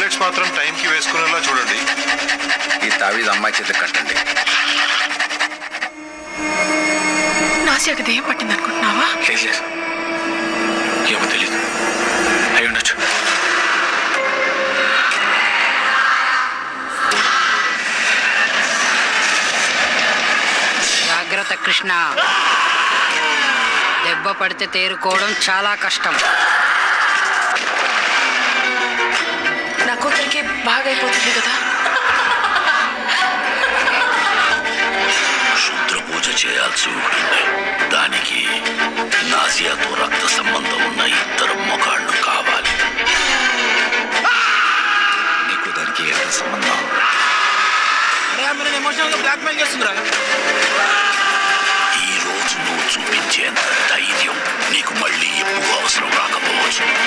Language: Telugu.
టాబ్లెట్స్ మాత్రం టైంకి వేసుకునేలా చూడండి ఈ తావీదు అమ్మాయి చేత కట్టండి నాసియాకి దేం పట్టింది అనుకుంటున్నావా లేదు లేదు ఏమో తెలీదు అయి ఉండొచ్చు జాగ్రత్త కృష్ణ దెబ్బ పడితే తేరుకోవడం చాలా కష్టం నా కూతురికి బాగా అయిపోతుంది కదా శుద్ర పూజ చేయాల్సి ఉంటుంది దానికి నాసియాతో రక్త సంబంధం ఉన్న ఇద్దరు మొగాళ్ళు కావాలి నీకు దానికి ఎంత సంబంధం ఈ రోజు నువ్వు చూపించేంత ధైర్యం నీకు మళ్ళీ ఎప్పుడు అవసరం రాకపోవచ్చు